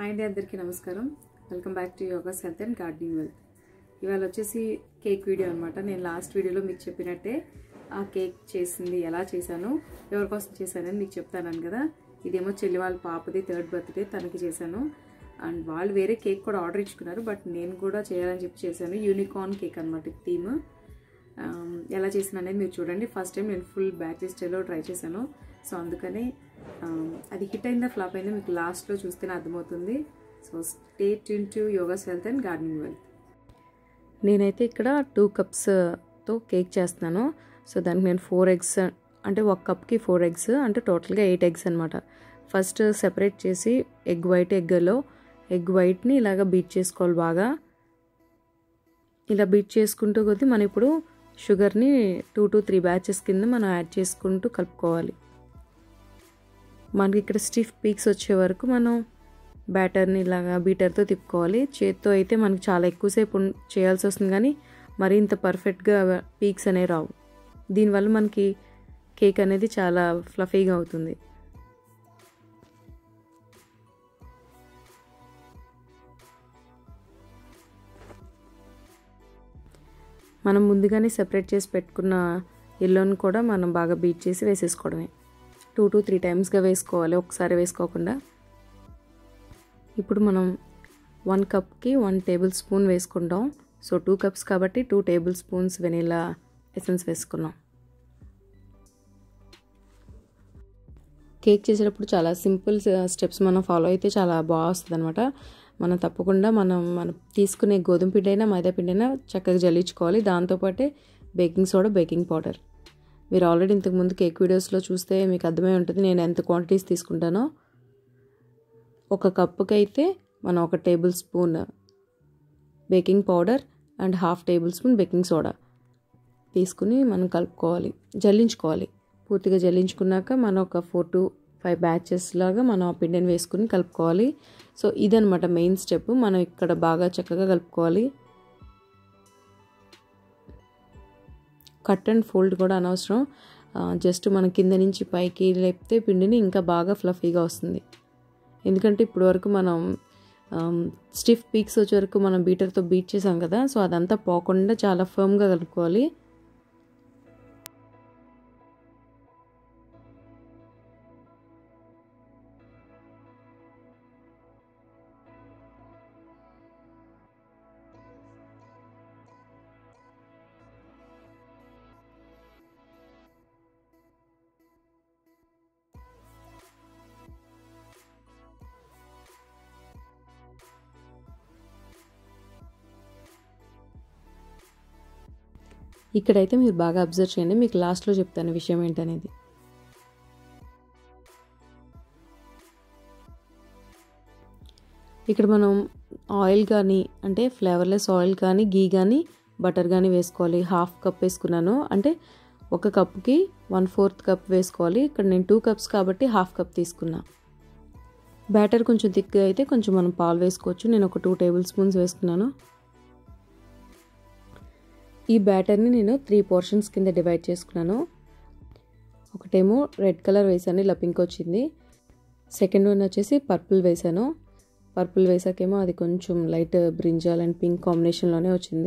hi అండి అందరికీ నమస్కారం welcome back to yogas health and gardening wealth ఇవాళ వచ్చేసి కేక్ వీడియో అనమాట నేను లాస్ట్ వీడియోలో మీకు చెప్పినట్టే ఆ కేక్ చేసింది ఎలా చేశాను ఎవరి కోసం చేశానని మీకు చెప్తాను కదా ఇదేమో చెల్లి వాళ్ళ పాపది థర్డ్ బర్త్డే తనకి చేశాను అండ్ వాళ్ళు వేరే కేక్ కూడా ఆర్డర్ ఇచ్చుకున్నారు బట్ నేను కూడా చేయాలని చెప్పి చేశాను యూనికార్న్ కేక్ అనమాట థీమ్ ఎలా చేసిన అనేది మీరు చూడండి ఫస్ట్ టైం నేను ఫుల్ బ్యాచ్ స్టైల్లో ట్రై చేశాను సో అందుకని అది హిట్ అయిందా ఫ్లాప్ అయిందా మీకు లాస్ట్లో చూస్తేనే అర్థమవుతుంది so stay tune to yogas health and gardening wealth నేనైతే ఇక్కడ టూ కప్స్తో కేక్ చేస్తున్నాను సో దానికి నేను ఫోర్ ఎగ్స్ అంటే ఒక కప్కి ఫోర్ ఎగ్స్ అంటే టోటల్గా ఎయిట్ ఎగ్స్ అనమాట ఫస్ట్ సెపరేట్ చేసి ఎగ్ వైట్ ఎగ్లో ఎగ్ వైట్ని ఇలాగ బీట్ చేసుకోవాలి బాగా ఇలా బీట్ చేసుకుంటూ కొద్దీ మనం ఇప్పుడు షుగర్ని టూ టు త్రీ బ్యాచెస్ కింద మనం యాడ్ చేసుకుంటూ కలుపుకోవాలి మనకి ఇక్కడ స్టిఫ్ పీక్స్ వచ్చే వరకు మనం బ్యాటర్ని ఇలాగా బీటర్తో తిప్పుకోవాలి చేత్తో అయితే మనకి చాలా ఎక్కువసేపు చేయాల్సి వస్తుంది కానీ మరీ ఇంత పర్ఫెక్ట్గా పీక్స్ అనేవి రావు దీనివల్ల మనకి కేక్ అనేది చాలా ఫ్లఫీగా అవుతుంది మనం ముందుగానే సెపరేట్ చేసి పెట్టుకున్న ఎల్లోని కూడా మనం బాగా బీట్ చేసి వేసేసుకోవడమే టూ టు త్రీ టైమ్స్గా వేసుకోవాలి ఒకసారి వేసుకోకుండా ఇప్పుడు మనం వన్ కప్కి వన్ టేబుల్ స్పూన్ వేసుకుంటాం సో టూ కప్స్ కాబట్టి two tablespoons vanilla essence వేసుకున్నాం కేక్ చేసేటప్పుడు చాలా సింపుల్ స్టెప్స్ మనం ఫాలో అయితే చాలా బాగా వస్తుంది అనమాట మనం తప్పకుండా మనం మనం తీసుకునే గోధుమ పిండి అయినా మైదా పిండి అయినా చక్కగా జల్లించుకోవాలి దాంతోపాటే బేకింగ్ సోడా బేకింగ్ పౌడర్ మీరు ఆల్రెడీ ఇంతకుముందు కేక్ వీడియోస్లో చూస్తే మీకు అర్థమై ఉంటుంది నేను ఎంత క్వాంటిటీస్ తీసుకుంటానో ఒక కప్పుకి అయితే మనం ఒక tablespoon baking powder and half tablespoon baking soda తీసుకుని మనం కలుపుకోవాలి జల్లించుకోవాలి పూర్తిగా జల్లించుకున్నాక మనం ఒక ఫోర్ టు ఫైవ్ బ్యాచెస్ లాగా మనం ఆ పిండిని వేసుకుని కలుపుకోవాలి సో ఇదనమాట మెయిన్ స్టెప్ మనం ఇక్కడ బాగా చక్కగా కలుపుకోవాలి కట్ అండ్ ఫోల్డ్ కూడా అనవసరం జస్ట్ మన కింద నుంచి పైకి లేపితే పిండిని ఇంకా బాగా ఫ్లఫీగా వస్తుంది ఎందుకంటే ఇప్పుడు వరకు మనం స్టిఫ్ పీక్స్ వచ్చే వరకు మనం బీటర్తో బీట్ చేసాం కదా సో అదంతా పోకుండా చాలా ఫర్మ్గా కలుపుకోవాలి ఇక్కడైతే మీరు బాగా అబ్జర్వ్ చేయండి మీకు లాస్ట్లో చెప్తాను విషయం ఏంటనేది ఇక్కడ మనం ఆయిల్ కానీ అంటే ఫ్లేవర్లెస్ ఆయిల్ కానీ గీ కానీ బటర్ కానీ వేసుకోవాలి హాఫ్ కప్ వేసుకున్నాను అంటే ఒక కప్కి వన్ ఫోర్త్ కప్ వేసుకోవాలి ఇక్కడ నేను టూ కప్స్ కాబట్టి హాఫ్ కప్ తీసుకున్నా బ్యాటర్ కొంచెం థిక్గా అయితే కొంచెం మనం పాలు వేసుకోవచ్చు నేను ఒక టూ టేబుల్ స్పూన్స్ వేసుకున్నాను ఈ బ్యాటర్ని నేను త్రీ పోర్షన్స్ కింద డివైడ్ చేసుకున్నాను ఒకటేమో రెడ్ కలర్ వేసాను ఇలా పింక్ వచ్చింది సెకండ్ వన్ వచ్చేసి పర్పుల్ వేసాను పర్పుల్ వేసాకేమో అది కొంచెం లైట్ బ్రింజాల్ అండ్ పింక్ కాంబినేషన్లోనే వచ్చింది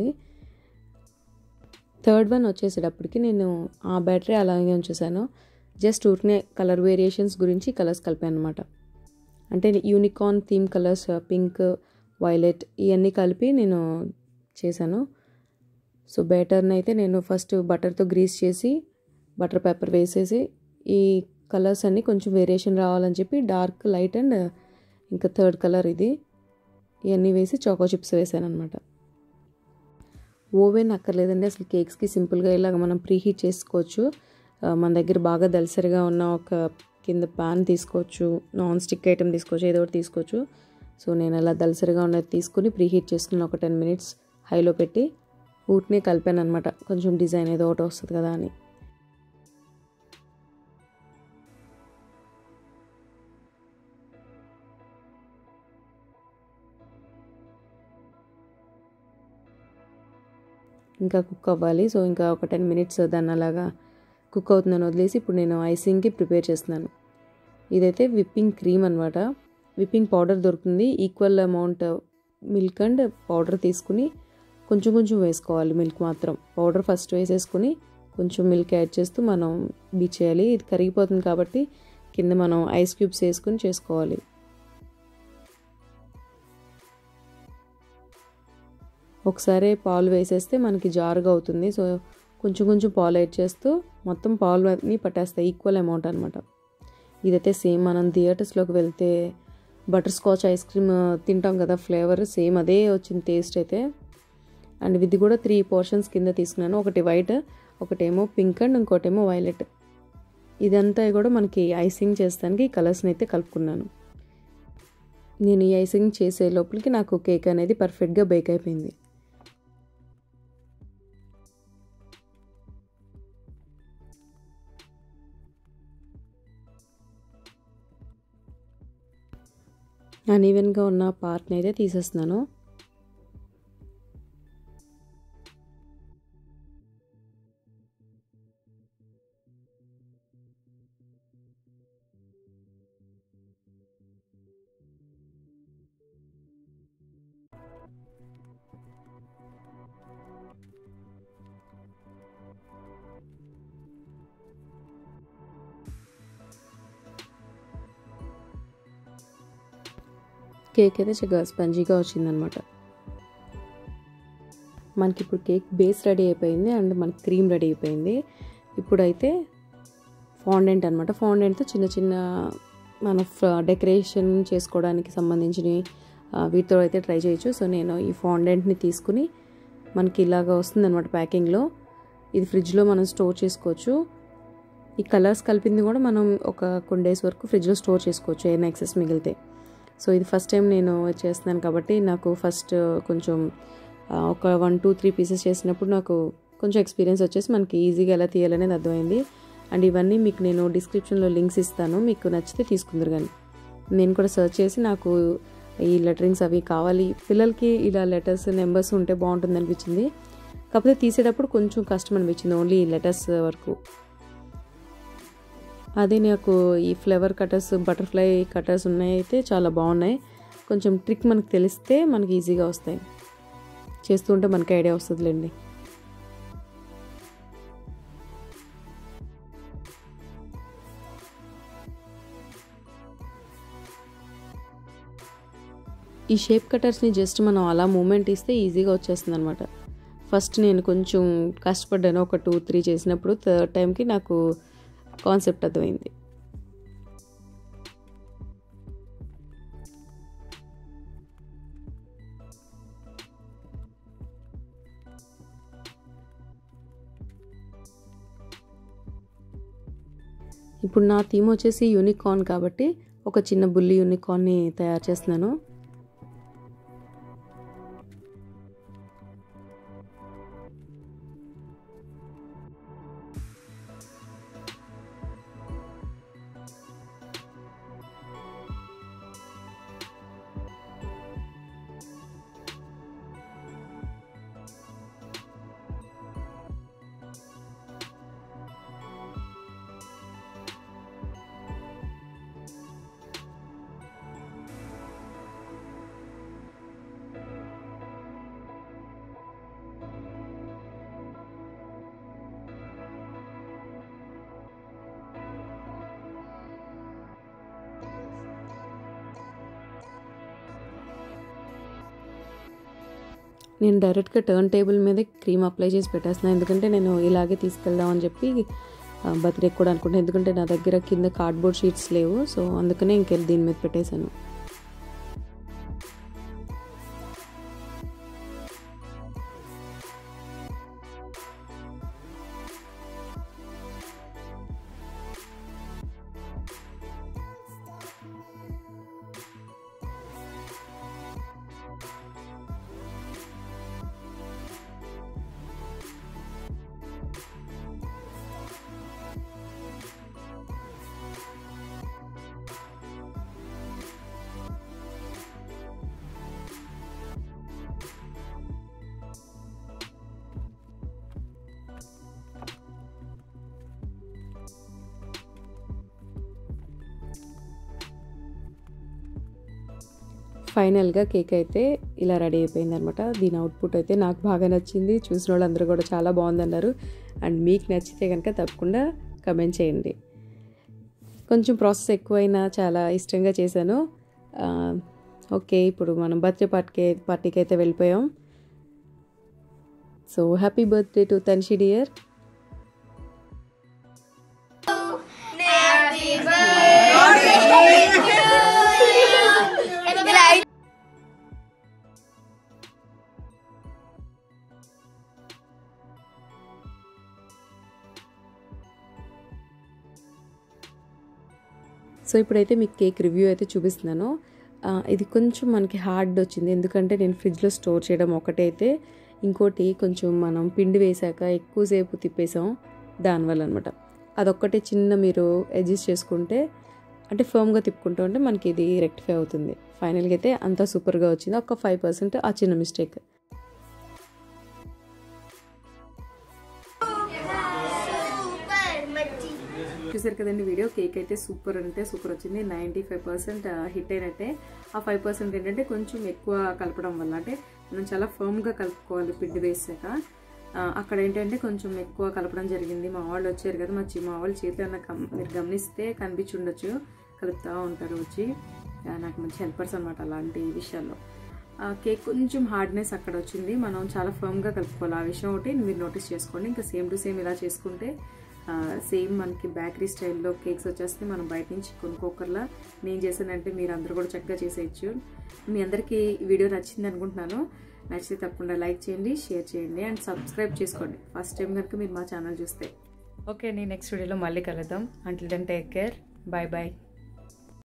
థర్డ్ వన్ వచ్చేసేటప్పటికి నేను ఆ బ్యాటరీ అలాగే ఉంచేసాను జస్ట్ ఊరినే కలర్ వేరియేషన్స్ గురించి కలర్స్ కలిపాను అనమాట అంటే unicorn theme colours pink violet ఇవన్నీ కలిపి నేను చేశాను సో బ్యాటర్ని అయితే నేను ఫస్ట్ బటర్తో గ్రీస్ చేసి బటర్ పేపర్ వేసేసి ఈ కలర్స్ అన్నీ కొంచెం వేరియేషన్ రావాలని చెప్పి డార్క్ లైట్ అండ్ ఇంకా థర్డ్ కలర్ ఇది ఇవన్నీ వేసి చాకో చిప్స్ వేసాను అనమాట ఓవెన్ అక్కర్లేదండి అసలు కేక్స్కి సింపుల్గా ఇలాగ మనం ప్రీ హీట్ చేసుకోవచ్చు మన దగ్గర బాగా దలసరిగా ఉన్న ఒక కింద ప్యాన్ తీసుకోవచ్చు నాన్ స్టిక్ ఐటెం తీసుకోవచ్చు ఏదో ఒకటి తీసుకోవచ్చు సో నేను అలా దలసరిగా ఉన్నది తీసుకుని ప్రీ హీట్ చేసుకుని ఒక టెన్ మినిట్స్ హైలో పెట్టి ఊటినే కలిపాను అనమాట కొంచెం డిజైన్ ఏదో ఒకటి వస్తుంది కదా అని ఇంకా కుక్ అవ్వాలి సో ఇంకా ఒక టెన్ మినిట్స్ దాన్ని అలాగా కుక్ అవుతుందని వదిలేసి ఇప్పుడు నేను ఐసింగ్కి ప్రిపేర్ చేస్తున్నాను ఇదైతే విప్పింగ్ క్రీమ్ అనమాట విప్పింగ్ పౌడర్ దొరుకుతుంది equal amount milk and powder తీసుకుని కొంచెం కొంచెం వేసుకోవాలి మిల్క్ మాత్రం పౌడర్ ఫస్ట్ వేసేసుకుని కొంచెం మిల్క్ యాడ్ చేస్తూ మనం బీట్ చేయాలి ఇది కరిగిపోతుంది కాబట్టి కింద మనం ఐస్ క్యూబ్స్ వేసుకుని చేసుకోవాలి ఒకసారి పాలు వేసేస్తే మనకి జారుగా అవుతుంది సో కొంచెం కొంచెం పాలు యాడ్ చేస్తూ మొత్తం పాలు అన్నీ పట్టేస్తాయి ఈక్వల్ అమౌంట్ అనమాట ఇదైతే సేమ్ మనం థియేటర్స్లోకి వెళ్తే బటర్ స్కాచ్ ఐస్ క్రీమ్ తింటాం కదా ఫ్లేవర్ సేమ్ అదే వచ్చింది టేస్ట్ అయితే అండ్ ఇది కూడా త్రీ పోర్షన్స్ కింద తీసుకున్నాను ఒకటి వైట్ ఒకటేమో పింక్ అండ్ ఇంకోటేమో వైలెట్ ఇదంతా కూడా మనకి ఐసింగ్ చేస్తానికి ఈ కలర్స్ని అయితే కలుపుకున్నాను నేను ఈ ఐసింగ్ చేసే లోపలికి నాకు కేక్ అనేది పర్ఫెక్ట్గా బేక్ అయిపోయింది అన్ఈవెన్గా ఉన్న పార్ట్ని అయితే తీసేస్తున్నాను కేక్ అయితే చక్కగా స్పంజీగా వచ్చిందనమాట మనకి ఇప్పుడు కేక్ బేస్ రెడీ అయిపోయింది అండ్ మనకి క్రీమ్ రెడీ అయిపోయింది ఇప్పుడైతే ఫాండెంట్ అనమాట ఫాండెంట్తో చిన్న చిన్న మన డెకరేషన్ చేసుకోవడానికి సంబంధించినవి వీటితో అయితే ట్రై చేయొచ్చు సో నేను ఈ ఫాండెంట్ని తీసుకుని మనకి ఇలాగ వస్తుందన్నమాట ప్యాకింగ్లో ఇది ఫ్రిడ్జ్లో మనం స్టోర్ చేసుకోవచ్చు ఈ కలర్స్ కలిపింది కూడా మనం ఒక కొన్ని డేస్ వరకు ఫ్రిడ్జ్లో స్టోర్ చేసుకోవచ్చు ఏమైనా ఎక్సెస్ మిగిలితే సో ఇది ఫస్ట్ టైం నేను చేస్తున్నాను కాబట్టి నాకు ఫస్ట్ కొంచెం ఒక వన్ టూ త్రీ పీసెస్ చేసినప్పుడు నాకు కొంచెం ఎక్స్పీరియన్స్ వచ్చేసి మనకి ఈజీగా ఎలా తీయాలనేది అర్థమైంది అండ్ ఇవన్నీ మీకు నేను డిస్క్రిప్షన్లో లింక్స్ ఇస్తాను మీకు నచ్చితే తీసుకుందరు కానీ నేను కూడా సెర్చ్ చేసి నాకు ఈ లెటరింగ్స్ అవి కావాలి పిల్లలకి ఇలా లెటర్స్ నెంబర్స్ ఉంటే బాగుంటుంది అనిపించింది కాకపోతే తీసేటప్పుడు కొంచెం కష్టం అనిపించింది ఓన్లీ లెటర్స్ వరకు అదే నాకు ఈ ఫ్లవర్ కటర్స్ బటర్ఫ్లై కటర్స్ ఉన్నాయి అయితే చాలా బాగున్నాయి కొంచెం ట్రిక్ మనకు తెలిస్తే మనకి ఈజీగా వస్తాయి చేస్తుంటే మనకి ఐడియా వస్తుందిలేండి ఈ షేప్ కటర్స్ని జస్ట్ మనం అలా మూమెంట్ ఇస్తే ఈజీగా వచ్చేస్తుంది అనమాట ఫస్ట్ నేను కొంచెం కష్టపడ్డాను ఒక టూ త్రీ చేసినప్పుడు థర్డ్ టైంకి నాకు కాన్సెప్ట్ అర్థమైంది ఇప్పుడు నా థీమ్ వచ్చేసి యూనికార్న్ కాబట్టి ఒక చిన్న బుల్లి యూనికార్న్ని తయారు చేస్తున్నాను నేను డైరెక్ట్గా టర్న్ టేబుల్ మీదే క్రీమ్ అప్లై చేసి పెట్టేస్తున్నాను ఎందుకంటే నేను ఇలాగే తీసుకెళ్దామని చెప్పి బర్త్డే కూడా అనుకుంటాను ఎందుకంటే నా దగ్గర కింద కార్డ్బోర్డ్ షీట్స్ లేవు సో అందుకనే ఇంకెళ్ళి దీని మీద పెట్టేశాను ఫైనల్గా కేక్ అయితే ఇలా రెడీ అయిపోయింది అనమాట దీని అవుట్పుట్ అయితే నాకు బాగా నచ్చింది చూసిన వాళ్ళందరూ కూడా చాలా బాగుందన్నారు అండ్ మీకు నచ్చితే కనుక తప్పకుండా కమెంట్ చేయండి కొంచెం ప్రాసెస్ ఎక్కువైనా చాలా ఇష్టంగా చేశాను ఓకే ఇప్పుడు మనం బర్త్డే పార్టీకి పార్టీకి అయితే వెళ్ళిపోయాం so happy birthday to Tanshi dear so ఇప్పుడైతే మీకు కేక్ రివ్యూ అయితే చూపిస్తున్నాను ఇది కొంచెం మనకి హార్డ్ వచ్చింది ఎందుకంటే నేను ఫ్రిడ్జ్లో స్టోర్ చేయడం ఒకటే అయితే ఇంకోటి కొంచెం మనం పిండి వేసాక ఎక్కువసేపు తిప్పేసాం దానివల్ల అనమాట అదొక్కటే చిన్న మీరు అడ్జస్ట్ చేసుకుంటే అంటే ఫర్మ్గా తిప్పుకుంటూ ఉంటే మనకి ఇది రెక్టిఫై అవుతుంది ఫైనల్గా అయితే అంతా సూపర్గా వచ్చింది ఒక ఫైవ్ పర్సెంట్ ఆ చిన్న మిస్టేక్ చూసారు కదండి వీడియో కేక్ అయితే సూపర్ అంటే సూపర్ వచ్చింది నైంటీ ఫైవ్ పర్సెంట్ హిట్ అయినట్టే ఆ ఫైవ్ పర్సెంట్ ఏంటంటే కొంచెం ఎక్కువ కలపడం వల్ల అంటే మనం చాలా ఫర్మ్గా కలుపుకోవాలి పిండి వేసాక అక్కడ ఏంటంటే కొంచెం ఎక్కువ కలపడం జరిగింది మా వాళ్ళు వచ్చారు కదా మా మా వాళ్ళు చేతిలో మీరు గమనిస్తే కనిపించి ఉండొచ్చు కలుపుతూ ఉంటారు వచ్చి నాకు మంచి హెల్పర్స్ అనమాట అలాంటి విషయాల్లో కేక్ కొంచెం హార్డ్నెస్ అక్కడ వచ్చింది మనం చాలా ఫర్మ్గా కలుపుకోవాలి ఆ విషయం ఒకటి మీరు నోటీస్ చేసుకోండి ఇంకా సేమ్ టు సేమ్ ఇలా చేసుకుంటే సేమ్ మనకి బేకరీ స్టైల్లో కేక్స్ వచ్చేస్తే మనం బయట నుంచి కొనుక్కోకర్లా నేను చేశానంటే మీరు అందరూ కూడా చక్కగా చేసేయచ్చు మీ అందరికీ వీడియో నచ్చింది అనుకుంటున్నాను నచ్చితే తప్పకుండా లైక్ చేయండి షేర్ చేయండి అండ్ సబ్స్క్రైబ్ చేసుకోండి ఫస్ట్ టైం కనుక మీరు మా ఛానల్ చూస్తే ఓకే అండి నెక్స్ట్ వీడియోలో మళ్ళీ కలుద్దాం until then take care bye bye